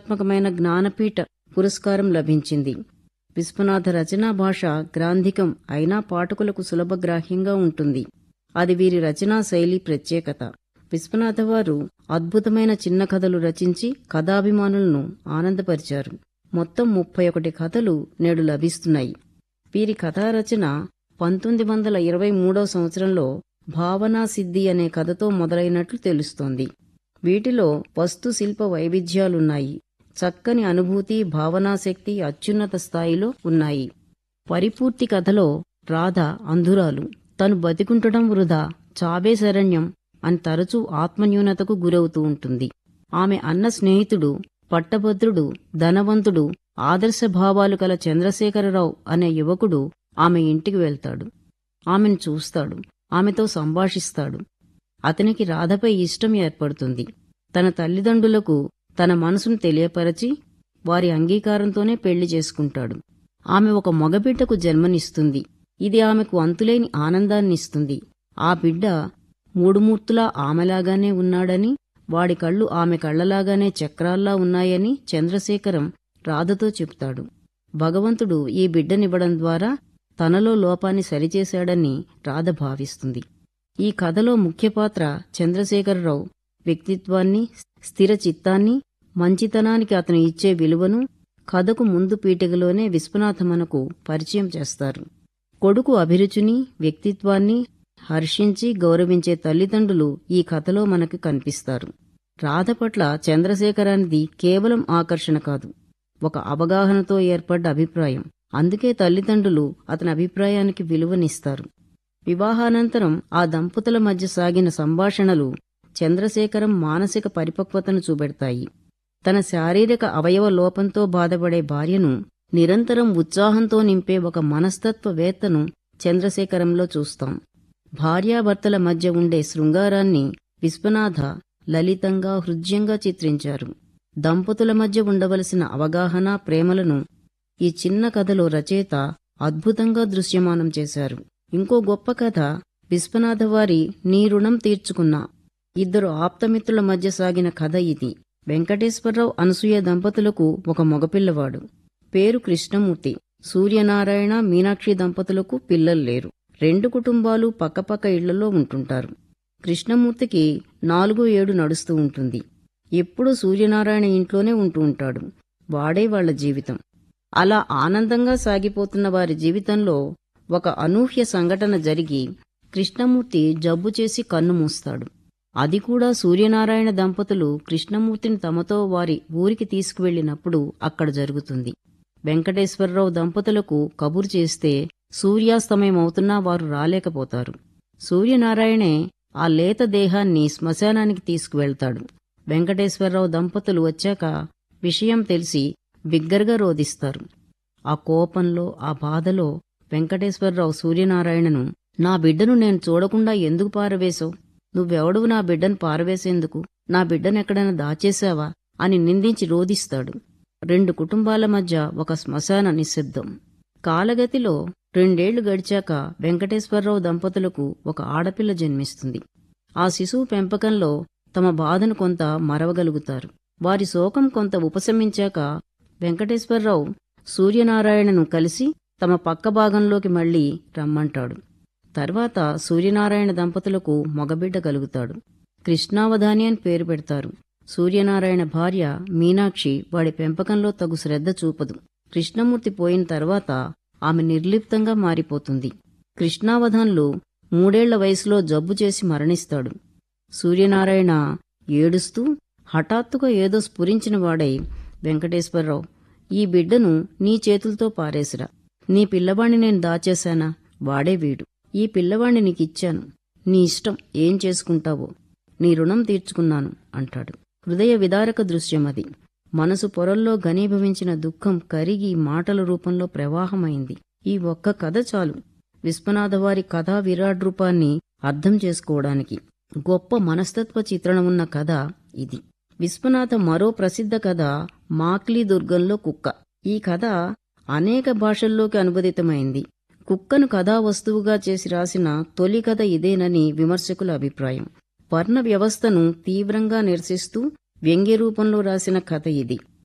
చారిత్రాత్మకమైన జ్ఞానపీఠ పురస్కారం లభించింది విశ్వనాథ రచనా భాష గ్రాంధికం అయినా పాఠకులకు సులభగ్రాహ్యంగా ఉంటుంది అది వీరి రచనా శైలి ప్రత్యేకత విశ్వనాథ వారు అద్భుతమైన చిన్న కథలు రచించి కథాభిమానులను ఆనందపరిచారు మొత్తం ముప్పై ఒకటి కథలు నేడు లభిస్తున్నాయి వీరి కథా రచన పంతొమ్మిది వందల ఇరవై మూడవ సంవత్సరంలో భావనా సిద్ధి అనే కథతో మొదలైనట్లు తెలుస్తోంది వీటిలో వస్తు శిల్ప వైవిధ్యాలున్నాయి చక్కని అనుభూతి భావనాశక్తి అత్యున్నత స్థాయిలో ఉన్నాయి పరిపూర్తి కథలో రాధ అంధురాలు తను బతికుంటడం వృధా చాబే శరణ్యం అని తరచూ ఆత్మన్యూనతకు గురవుతూ ఉంటుంది ఆమె అన్న స్నేహితుడు పట్టభద్రుడు ధనవంతుడు ఆదర్శ భావాలు కల చంద్రశేఖరరావు అనే యువకుడు ఆమె ఇంటికి వెళ్తాడు ఆమెను చూస్తాడు ఆమెతో సంభాషిస్తాడు అతనికి రాధపై ఇష్టం ఏర్పడుతుంది తన తల్లిదండ్రులకు తన మనసును తెలియపరచి వారి అంగీకారంతోనే పెళ్లి చేసుకుంటాడు ఆమె ఒక మగబిడ్డకు జన్మనిస్తుంది ఇది ఆమెకు అంతులేని ఆనందాన్నిస్తుంది ఆ బిడ్డ మూడుమూర్తులా ఆమెలాగానే ఉన్నాడని వాడి కళ్ళు ఆమె కళ్లలాగానే చక్రాల్లా ఉన్నాయని చంద్రశేఖరం రాధతో చెబుతాడు భగవంతుడు ఈ బిడ్డనివ్వడం ద్వారా తనలో లోపాన్ని సరిచేశాడని రాధ భావిస్తుంది ఈ కథలో ముఖ్య పాత్ర చంద్రశేఖరరావు వ్యక్తిత్వాన్ని స్థిర చిత్తాన్ని మంచితనానికి అతను ఇచ్చే విలువను కథకు ముందు పీఠికలోనే విశ్వనాథ మనకు పరిచయం చేస్తారు కొడుకు అభిరుచిని వ్యక్తిత్వాన్ని హర్షించి గౌరవించే తల్లిదండ్రులు ఈ కథలో మనకు కనిపిస్తారు రాధ పట్ల చంద్రశేఖరానిది కేవలం ఆకర్షణ కాదు ఒక అవగాహనతో ఏర్పడ్డ అభిప్రాయం అందుకే తల్లిదండ్రులు అతని అభిప్రాయానికి విలువనిస్తారు వివాహానంతరం ఆ దంపతుల మధ్య సాగిన సంభాషణలు చంద్రశేఖరం మానసిక పరిపక్వతను చూపెడతాయి తన శారీరక అవయవ లోపంతో బాధపడే భార్యను నిరంతరం ఉత్సాహంతో నింపే ఒక మనస్తత్వవేత్తను చంద్రశేఖరంలో చూస్తాం భార్యాభర్తల మధ్య ఉండే శృంగారాన్ని విశ్వనాథ లలితంగా హృద్యంగా చిత్రించారు దంపతుల మధ్య ఉండవలసిన అవగాహన ప్రేమలను ఈ చిన్న కథలో రచయిత అద్భుతంగా దృశ్యమానం చేశారు ఇంకో గొప్ప కథ విశ్వనాథ వారి నీ రుణం తీర్చుకున్న ఇద్దరు ఆప్తమిత్రుల మధ్య సాగిన కథ ఇది వెంకటేశ్వరరావు అనసూయ దంపతులకు ఒక మగపిల్లవాడు పేరు కృష్ణమూర్తి సూర్యనారాయణ మీనాక్షి దంపతులకు పిల్లలు లేరు రెండు కుటుంబాలు పక్కపక్క ఇళ్లలో ఉంటుంటారు కృష్ణమూర్తికి నాలుగో ఏడు నడుస్తూ ఉంటుంది ఎప్పుడూ సూర్యనారాయణ ఇంట్లోనే ఉంటూ ఉంటాడు వాడే వాళ్ల జీవితం అలా ఆనందంగా సాగిపోతున్న వారి జీవితంలో ఒక అనూహ్య సంఘటన జరిగి కృష్ణమూర్తి జబ్బు చేసి కన్ను మూస్తాడు అది కూడా సూర్యనారాయణ దంపతులు కృష్ణమూర్తిని తమతో వారి ఊరికి తీసుకువెళ్లినప్పుడు అక్కడ జరుగుతుంది వెంకటేశ్వరరావు దంపతులకు కబురు చేస్తే సూర్యాస్తమయం అవుతున్నా వారు రాలేకపోతారు సూర్యనారాయణే ఆ లేత దేహాన్ని శ్మశానానికి తీసుకువెళ్తాడు వెంకటేశ్వరరావు దంపతులు వచ్చాక విషయం తెలిసి బిగ్గరగా రోధిస్తారు ఆ కోపంలో ఆ బాధలో వెంకటేశ్వరరావు సూర్యనారాయణను నా బిడ్డను నేను చూడకుండా ఎందుకు పారవేశావు నువ్వెవడువు నా బిడ్డను పారవేసేందుకు నా బిడ్డనెక్కడైనా దాచేశావా అని నిందించి రోధిస్తాడు రెండు కుటుంబాల మధ్య ఒక శ్మశాన నిశ్శబ్దం కాలగతిలో రెండేళ్లు గడిచాక వెంకటేశ్వరరావు దంపతులకు ఒక ఆడపిల్ల జన్మిస్తుంది ఆ శిశువు పెంపకంలో తమ బాధను కొంత మరవగలుగుతారు వారి శోకం కొంత ఉపశమించాక వెంకటేశ్వరరావు సూర్యనారాయణను కలిసి తమ పక్క భాగంలోకి మళ్లీ రమ్మంటాడు తర్వాత సూర్యనారాయణ దంపతులకు మగబిడ్డ కలుగుతాడు కృష్ణావధాని అని పేరు పెడతారు సూర్యనారాయణ భార్య మీనాక్షి వాడి పెంపకంలో తగు శ్రద్ధ చూపదు కృష్ణమూర్తి పోయిన తర్వాత ఆమె నిర్లిప్తంగా మారిపోతుంది కృష్ణావధాన్లు మూడేళ్ల వయసులో జబ్బు చేసి మరణిస్తాడు సూర్యనారాయణ ఏడుస్తూ హఠాత్తుగా ఏదో స్ఫురించిన వాడై వెంకటేశ్వరరావు ఈ బిడ్డను నీ చేతులతో పారేసిరా నీ పిల్లవాణ్ణి నేను దాచేశానా వాడే వీడు ఈ పిల్లవాణ్ణి నీకిచ్చాను నీ ఇష్టం ఏం చేసుకుంటావో నీ రుణం తీర్చుకున్నాను అంటాడు హృదయ విదారక దృశ్యం అది మనసు పొరల్లో ఘనీభవించిన దుఃఖం కరిగి మాటల రూపంలో ప్రవాహమైంది ఈ ఒక్క కథ చాలు విశ్వనాథవారి కథా విరాట్ రూపాన్ని అర్థం చేసుకోవడానికి గొప్ప మనస్తత్వ చిత్రణ ఉన్న కథ ఇది విశ్వనాథ మరో ప్రసిద్ధ కథ మాక్లీ దుర్గంలో కుక్క ఈ కథ అనేక భాషల్లోకి అనువదితమైంది కుక్కను కథా వస్తువుగా చేసి రాసిన తొలి కథ ఇదేనని విమర్శకుల అభిప్రాయం వర్ణ వ్యవస్థను తీవ్రంగా నిరసిస్తూ వ్యంగ్య రూపంలో రాసిన కథ ఇది